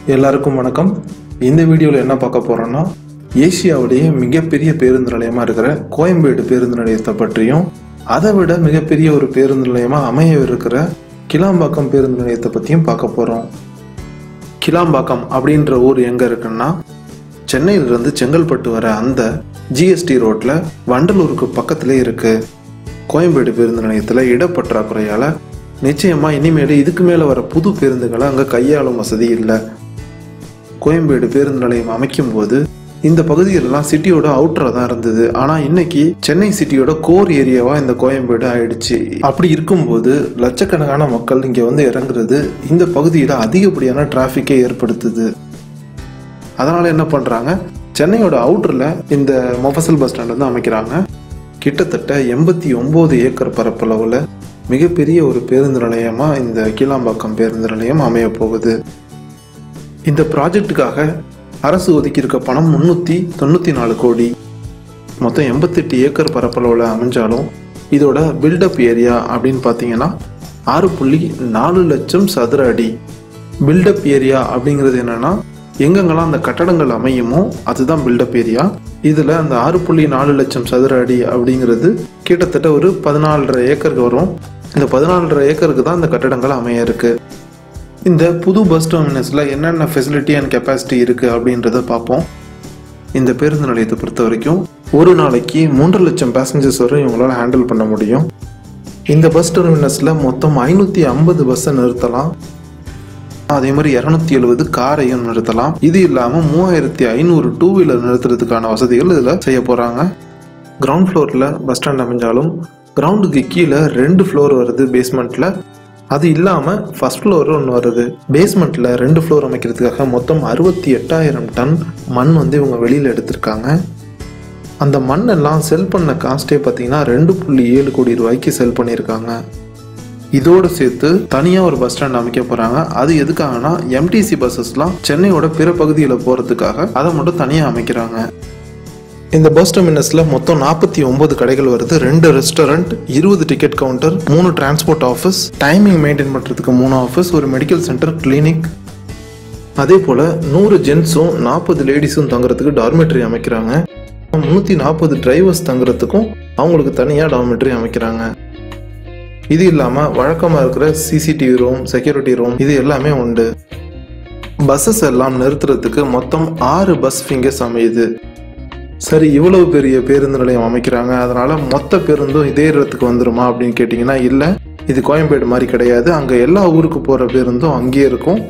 எல்லாருக்கும் வணக்கம் இந்த வீடியோவில் என்ன பார்க்க போறோம்னா ஏசியாவிலேயே மிகப்பெரிய பேருந்து நிலையமாக இருக்கிற கோயம்பேடு பேருந்து நிலையத்தை பற்றியும் அதை விட மிகப்பெரிய ஒரு பேருந்து நிலையமாக அமைய இருக்கிற கிளாம்பாக்கம் பேருந்து நிலையத்தை பற்றியும் பார்க்க போகிறோம் கிளாம்பாக்கம் அப்படின்ற ஊர் எங்கே இருக்குன்னா சென்னையிலிருந்து செங்கல்பட்டு வர அந்த ஜிஎஸ்டி ரோட்டில் வண்டலூருக்கு பக்கத்திலே இருக்கு கோயம்பேடு பேருந்து நிலையத்தில் இடப்பற்றாக்குறையால் நிச்சயமாக இனிமேல் இதுக்கு மேலே வர புது பேருந்துகளை அங்கே கையாளும் வசதி இல்லை கோயம்பேடு பேருந்து நிலையம் அமைக்கும் போது இந்த பகுதிகளெல்லாம் சிட்டியோட அவுட்டராக தான் இருந்தது ஆனால் இன்னைக்கு சென்னை சிட்டியோட கோர் ஏரியாவா இந்த கோயம்பேடு ஆயிடுச்சு அப்படி இருக்கும்போது லட்சக்கணக்கான மக்கள் இங்கே வந்து இறங்குறது இந்த பகுதியில் அதிகப்படியான டிராஃபிக்கை ஏற்படுத்துது அதனால என்ன பண்றாங்க சென்னையோட அவுட்டரில் இந்த மொஃபசல் பஸ் ஸ்டாண்ட் வந்து அமைக்கிறாங்க கிட்டத்தட்ட எண்பத்தி ஒன்பது ஏக்கர் பரப்பளவில் மிகப்பெரிய ஒரு பேருந்து நிலையமாக இந்த கீழாம்பாக்கம் பேருந்து நிலையம் அமைய போகுது இந்த ப்ராஜெக்ட்டுக்காக அரசு ஒதுக்கியிருக்க பணம் முந்நூற்றி தொண்ணூற்றி நாலு கோடி மொத்தம் எண்பத்தெட்டு ஏக்கர் பரப்பளவில் அமைஞ்சாலும் இதோட பில்டப் ஏரியா அப்படின்னு பார்த்தீங்கன்னா ஆறு புள்ளி நாலு லட்சம் சதுர அடி பில்டப் ஏரியா அப்படிங்கிறது என்னன்னா எங்கெங்கெல்லாம் அந்த கட்டடங்கள் அமையுமோ அதுதான் பில்டப் ஏரியா இதில் அந்த ஆறு புள்ளி நாலு லட்சம் சதுர அடி அப்படிங்கிறது கிட்டத்தட்ட ஒரு பதினாலரை ஏக்கருக்கு வரும் இந்த பதினாலரை ஏக்கருக்கு தான் இந்த கட்டடங்கள் அமைய இருக்கு இந்த புது பஸ் டெர்மினஸில் என்னென்ன ஃபெசிலிட்டி அண்ட் கெப்பாசிட்டி இருக்குது அப்படின்றத பார்ப்போம் இந்த பேருந்து நிலையத்தை பொறுத்த வரைக்கும் ஒரு நாளைக்கு மூன்று லட்சம் பேசஞ்சர்ஸ் வரை இவங்களால ஹேண்டில் பண்ண முடியும் இந்த பஸ் டெர்மினஸில் மொத்தம் ஐநூற்றி ஐம்பது பஸ்ஸை நிறுத்தலாம் அதே மாதிரி இரநூத்தி எழுபது காரையும் நிறுத்தலாம் இது இல்லாமல் மூவாயிரத்தி ஐநூறு டூ வீலர் நிறுத்துறதுக்கான வசதிகள் இதில் செய்ய போகிறாங்க கிரவுண்ட் ஃப்ளோரில் பஸ் ஸ்டாண்ட் அமைஞ்சாலும் கிரவுண்டுக்கு கீழே ரெண்டு ஃப்ளோர் வருது பேஸ்மெண்ட்டில் அது இல்லாமல் ஃபர்ஸ்ட் ஃப்ளோர் ஒன்று வருது பேஸ்மெண்ட்டில் ரெண்டு ஃப்ளோர் அமைக்கிறதுக்காக மொத்தம் அறுபத்தி எட்டாயிரம் டன் மண் வந்து இவங்க வெளியில் எடுத்திருக்காங்க அந்த மண்ணெல்லாம் செல் பண்ண காஸ்ட்டே பார்த்தீங்கன்னா ரெண்டு புள்ளி ஏழு கோடி ரூபாய்க்கு செல் பண்ணியிருக்காங்க இதோடு சேர்த்து தனியாக ஒரு பஸ் ஸ்டாண்ட் அமைக்க போகிறாங்க அது எதுக்காகனா எம்டிசி பஸ்ஸஸ்லாம் சென்னையோட பிற பகுதியில் போகிறதுக்காக அதை மட்டும் தனியாக அமைக்கிறாங்க இந்த பஸ் டெர்மினஸில் மொத்தம் நாற்பத்தி ஒன்பது கடைகள் வருது ரெண்டு ரெஸ்டாரண்ட் இருபது டிக்கெட் கவுண்டர் மூணு டிரான்ஸ்போர்ட் ஆஃபீஸ் டைமிங் மெயின்டைன் பண்ணுறதுக்கு மூணு ஆஃபீஸ் ஒரு மெடிக்கல் சென்டர் கிளினிக் அதே போல் நூறு ஜென்ஸும் நாற்பது லேடிஸும் தங்குறதுக்கு டார்மெட்ரி அமைக்கிறாங்க முந்நூற்றி நாற்பது டிரைவர்ஸ் தங்குறதுக்கும் அவங்களுக்கு தனியாக டார்மெட்ரி அமைக்கிறாங்க இது இல்லாமல் வழக்கமாக இருக்கிற சிசிடிவி ரூம் செக்யூரிட்டி ரூம் இது எல்லாமே உண்டு பஸ்ஸஸ் எல்லாம் நிறுத்துறதுக்கு மொத்தம் ஆறு பஸ் ஃபிங்கர்ஸ் அமையுது சரி இவ்வளவு பெரிய பேருந்து நிலையம் அமைக்கிறாங்க அதனால மொத்த பேருந்தும் இதே இடத்துக்கு வந்துருமா அப்படின்னு கேட்டிங்கன்னா இல்லை இது கோயம்பேடு மாதிரி கிடையாது அங்கே எல்லா ஊருக்கு போகிற பேருந்தும் அங்கேயே இருக்கும்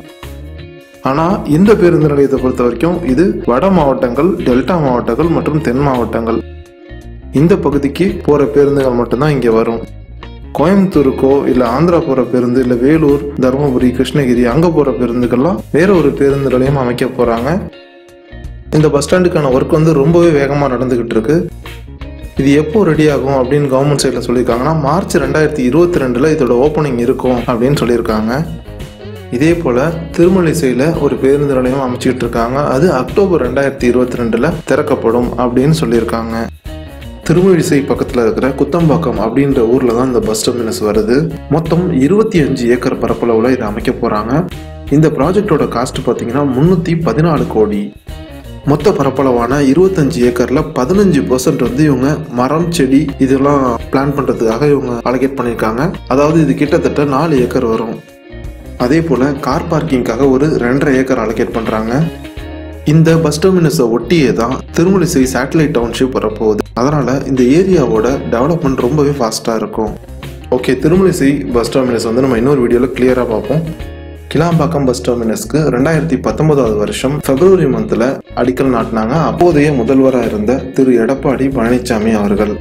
ஆனால் இந்த பேருந்து நிலையத்தை பொறுத்த வரைக்கும் இது வட மாவட்டங்கள் டெல்டா மாவட்டங்கள் மற்றும் தென் மாவட்டங்கள் இந்த பகுதிக்கு போகிற பேருந்துகள் மட்டும்தான் இங்கே வரும் கோயம்புத்தூருக்கோ இல்லை ஆந்திரா போகிற பேருந்து இல்லை வேலூர் தருமபுரி கிருஷ்ணகிரி அங்கே போகிற பேருந்துகள்லாம் வேற ஒரு பேருந்து நிலையம் அமைக்க போகிறாங்க இந்த பஸ் ஸ்டாண்டுக்கான ஒர்க் வந்து ரொம்பவே வேகமாக நடந்துக்கிட்டு இருக்கு இது எப்போ ரெடி ஆகும் அப்படின்னு கவர்மெண்ட் சைடில் சொல்லியிருக்காங்கன்னா மார்ச் ரெண்டாயிரத்தி இருபத்தி ரெண்டில் இதோட ஓப்பனிங் இருக்கும் அப்படின்னு சொல்லியிருக்காங்க இதே போல் திருமலிசையில் ஒரு பேருந்து நிலையம் அமைச்சிக்கிட்டு இருக்காங்க அது அக்டோபர் ரெண்டாயிரத்தி இருபத்தி ரெண்டில் திறக்கப்படும் அப்படின்னு சொல்லியிருக்காங்க திருமழிசை பக்கத்தில் இருக்கிற குத்தம்பாக்கம் அப்படின்ற ஊரில் தான் இந்த பஸ் டெர்மினஸ் வருது மொத்தம் இருபத்தி அஞ்சு ஏக்கர் பரப்பளவில் இதை அமைக்க போகிறாங்க இந்த ப்ராஜெக்டோட காஸ்ட் பார்த்தீங்கன்னா முந்நூற்றி பதினாலு கோடி மொத்த பரப்பளவான இருபத்தஞ்சு ஏக்கரில் பதினஞ்சு பர்சன்ட் வந்து இவங்க மரம் செடி இதெல்லாம் பிளான் பண்ணுறதுக்காக இவங்க அலகேட் பண்ணியிருக்காங்க அதாவது இது கிட்டத்தட்ட நாலு ஏக்கர் வரும் அதே போல் கார் பார்க்கிங்காக ஒரு ரெண்டரை ஏக்கர் அலகேட் பண்ணுறாங்க இந்த பஸ் டெர்மினஸை ஒட்டியே தான் திருமலிசை சேட்டலைட் டவுன்ஷிப் வரப்போகுது அதனால் இந்த ஏரியாவோட டெவலப்மெண்ட் ரொம்பவே ஃபாஸ்ட்டாக இருக்கும் ஓகே திருமலிசை பஸ் டெர்மினஸ் வந்து நம்ம இன்னொரு வீடியோவில் கிளியராக பார்ப்போம் கிளாம்பாக்கம் பஸ் டெர்மினஸ்க்கு ரெண்டாயிரத்தி பத்தொன்பதாவது வருஷம் பிப்ரவரி மந்தில் அடிக்கல் நாட்டினாங்க அப்போதைய முதல்வராக இருந்த திரு எடப்பாடி பழனிசாமி அவர்கள்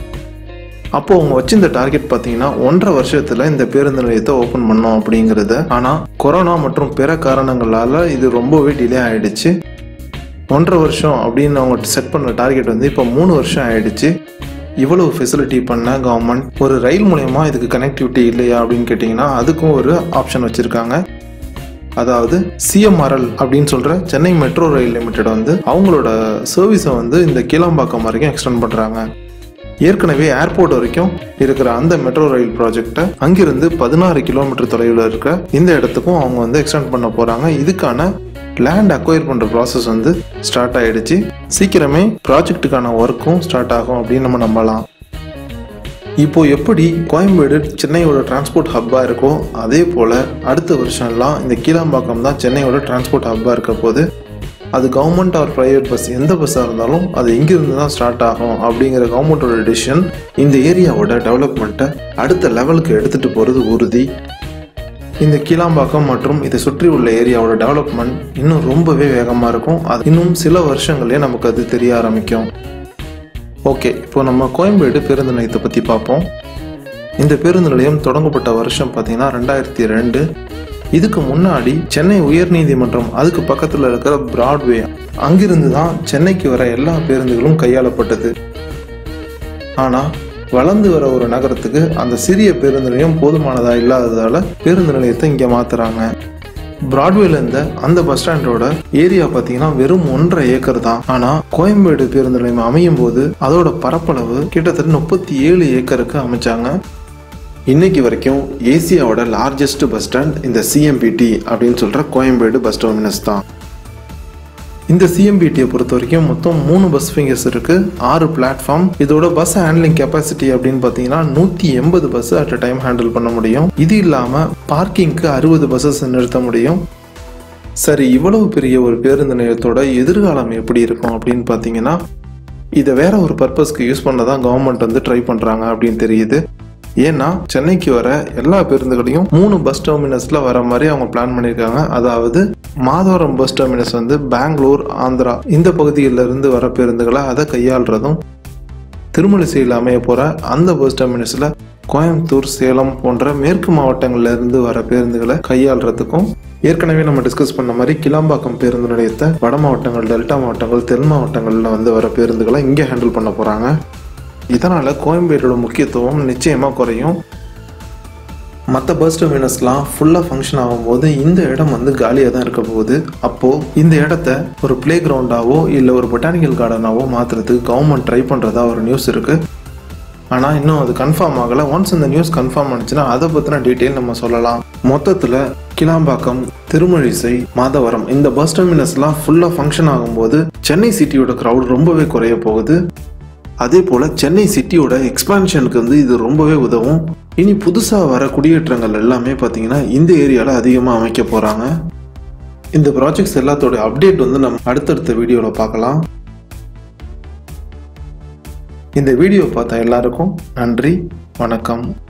அப்போ அவங்க வச்சிருந்த டார்கெட் பார்த்தீங்கன்னா ஒன்றரை வருஷத்துல இந்த பேருந்து நிலையத்தை ஓப்பன் பண்ணோம் அப்படிங்கிறது ஆனால் கொரோனா மற்றும் பிற காரணங்களால இது ரொம்பவே டிலே ஆயிடுச்சு ஒன்றரை வருஷம் அப்படின்னு அவங்க செட் பண்ண டார்கெட் வந்து இப்போ மூணு வருஷம் ஆயிடுச்சு இவ்வளவு ஃபெசிலிட்டி பண்ண கவர்மெண்ட் ஒரு ரயில் மூலயமா இதுக்கு கனெக்டிவிட்டி இல்லையா அப்படின்னு கேட்டிங்கன்னா அதுக்கும் ஒரு ஆப்ஷன் வச்சுருக்காங்க அதாவது சிஎம்ஆர்எல் அப்படின்னு சொல்கிற சென்னை மெட்ரோ ரயில் லிமிடெட் வந்து அவங்களோட சர்வீஸை வந்து இந்த கீழாம்பாக்கம் வரைக்கும் எக்ஸ்டெண்ட் பண்ணுறாங்க ஏற்கனவே ஏர்போர்ட் வரைக்கும் இருக்கிற அந்த மெட்ரோ ரயில் ப்ராஜெக்டை அங்கிருந்து பதினாறு கிலோமீட்டர் தொலைவில் இருக்க இந்த இடத்துக்கும் அவங்க வந்து எக்ஸ்டெண்ட் பண்ண போகிறாங்க இதுக்கான லேண்ட் அக்வயர் பண்ணுற ப்ராசஸ் வந்து ஸ்டார்ட் ஆயிடுச்சு சீக்கிரமே ப்ராஜெக்ட்டுக்கான ஒர்க்கும் ஸ்டார்ட் ஆகும் அப்படின்னு நம்ம நம்பலாம் இப்போ எப்படி கோயம்பேடு சென்னையோட டிரான்ஸ்போர்ட் ஹப்பாக இருக்கோ அதே போல் அடுத்த வருஷம்லாம் இந்த கீழாம்பாக்கம் தான் சென்னையோட டிரான்ஸ்போர்ட் ஹப்பாக இருக்க போது அது கவர்மெண்ட் ஆர் ப்ரைவேட் பஸ் எந்த பஸ்ஸாக இருந்தாலும் அது இங்கிருந்து தான் ஸ்டார்ட் ஆகும் அப்படிங்கிற கவர்மெண்ட்டோட டிசிஷன் இந்த ஏரியாவோட டெவலப்மெண்ட்டை அடுத்த லெவலுக்கு எடுத்துகிட்டு போகிறது உறுதி இந்த கீழாம்பாக்கம் மற்றும் இதை சுற்றி உள்ள ஏரியாவோட டெவலப்மெண்ட் இன்னும் ரொம்பவே வேகமாக இருக்கும் அது இன்னும் சில வருஷங்களே நமக்கு அது தெரிய ஆரம்பிக்கும் ஓகே இப்போ நம்ம கோயம்பேடு பேருந்து நிலையத்தை பற்றி பார்ப்போம் இந்த பேருந்து நிலையம் தொடங்கப்பட்ட வருஷம் பார்த்தீங்கன்னா ரெண்டாயிரத்தி ரெண்டு இதுக்கு முன்னாடி சென்னை உயர்நீதிமன்றம் அதுக்கு பக்கத்தில் இருக்கிற பிராட்வே அங்கிருந்து தான் சென்னைக்கு வர எல்லா பேருந்துகளும் கையாளப்பட்டது ஆனால் வளர்ந்து வர ஒரு நகரத்துக்கு அந்த சிறிய பேருந்து நிலையம் போதுமானதாக இல்லாததால பேருந்து நிலையத்தை இங்கே மாத்துறாங்க பிராட்வேல இருந்த அந்த பஸ் ஸ்டாண்டோட ஏரியா பார்த்தீங்கன்னா வெறும் ஒன்றரை ஏக்கர் தான் ஆனால் கோயம்பேடு பேருந்து நிலையம் அமையும் போது அதோட பரப்பளவு கிட்டத்தட்ட முப்பத்தி ஏழு ஏக்கருக்கு அமைச்சாங்க இன்னைக்கு வரைக்கும் ஏசியாவோட லார்ஜஸ்ட் பஸ் ஸ்டாண்ட் இந்த சிஎம்பிடி அப்படின்னு சொல்ற கோயம்பேடு பஸ் டெர்மினஸ் தான் இந்த சிஎம்பிடியை பொறுத்த வரைக்கும் மொத்தம் மூணு பஸ் ஃபிங்கர்ஸ் இருக்கு ஆறு பிளாட்ஃபார்ம் இதோட பஸ் ஹேண்ட்லிங் கெப்பாசிட்டி அப்படின்னு பார்த்தீங்கன்னா நூற்றி எண்பது bus at a time handle பண்ண முடியும் இது இல்லாமல் பார்க்கிங்க்கு அறுபது பஸ்ஸஸ் நிறுத்த முடியும் சரி இவ்வளவு பெரிய ஒரு பேருந்து நிலையத்தோட எதிர்காலம் எப்படி இருக்கும் அப்படின்னு பார்த்தீங்கன்னா இதை வேற ஒரு பர்பஸ்க்கு யூஸ் பண்ண தான் கவர்மெண்ட் வந்து ட்ரை பண்ணுறாங்க அப்படின்னு தெரியுது ஏன்னா சென்னைக்கு வர எல்லா பேருந்துகளையும் மூணு பஸ் டெர்மினஸ்ல வர மாதிரி அவங்க பிளான் பண்ணியிருக்காங்க அதாவது மாதவரம் பஸ் டெர்மினஸ் வந்து பெங்களூர் ஆந்திரா இந்த பகுதிகளில் இருந்து வர பேருந்துகளை அதை கையாளுறதும் திருமலிசையில் அமைய போற அந்த பஸ் டெர்மினஸ்ல கோயம்புத்தூர் சேலம் போன்ற மேற்கு மாவட்டங்கள்ல இருந்து வர பேருந்துகளை கையாளுறதுக்கும் ஏற்கனவே நம்ம டிஸ்கஸ் பண்ண மாதிரி கிளாம்பாக்கம் பேருந்து நிலையத்தை வட மாவட்டங்கள் டெல்டா மாவட்டங்கள் தென் மாவட்டங்களில் வந்து வர பேருந்துகளை இங்கே ஹேண்டில் பண்ண போறாங்க இதனால கோயம்பேடோட முக்கியத்துவம் நிச்சயமா குறையும் மற்ற பஸ் டெர்மினஸ்லாம் ஃபுல்லாக ஃபங்க்ஷன் ஆகும்போது இந்த இடம் வந்து காலியாக தான் இருக்க போகுது அப்போது இந்த இடத்த ஒரு பிளே கிரவுண்டாவோ இல்லை ஒரு பொட்டானிக்கல் கார்டனாவோ மாற்றுறதுக்கு கவர்மெண்ட் ட்ரை பண்ணுறதா ஒரு நியூஸ் இருக்குது ஆனால் இன்னும் அது கன்ஃபார்ம் ஆகலை ஒன்ஸ் இந்த நியூஸ் கன்ஃபார்ம் ஆனிச்சுன்னா அதை பற்றின டீட்டெயில் நம்ம சொல்லலாம் மொத்தத்தில் கிளாம்பாக்கம் திருமழிசை மாதவரம் இந்த பஸ் டெர்மினஸ்லாம் ஃபுல்லாக ஃபங்க்ஷன் ஆகும்போது சென்னை சிட்டியோட க்ரௌட் ரொம்பவே குறைய போகுது அதே போல் சென்னை சிட்டியோட எக்ஸ்பான்ஷனுக்கு வந்து இது ரொம்பவே உதவும் இனி புதுசாக வர குடியேற்றங்கள் எல்லாமே பார்த்தீங்கன்னா இந்த ஏரியாவில் அதிகமாக அமைக்க போகிறாங்க இந்த ப்ராஜெக்ட்ஸ் எல்லாத்தோட அப்டேட் வந்து நம்ம அடுத்தடுத்த வீடியோவில் பார்க்கலாம் இந்த வீடியோ பார்த்த எல்லாருக்கும் நன்றி வணக்கம்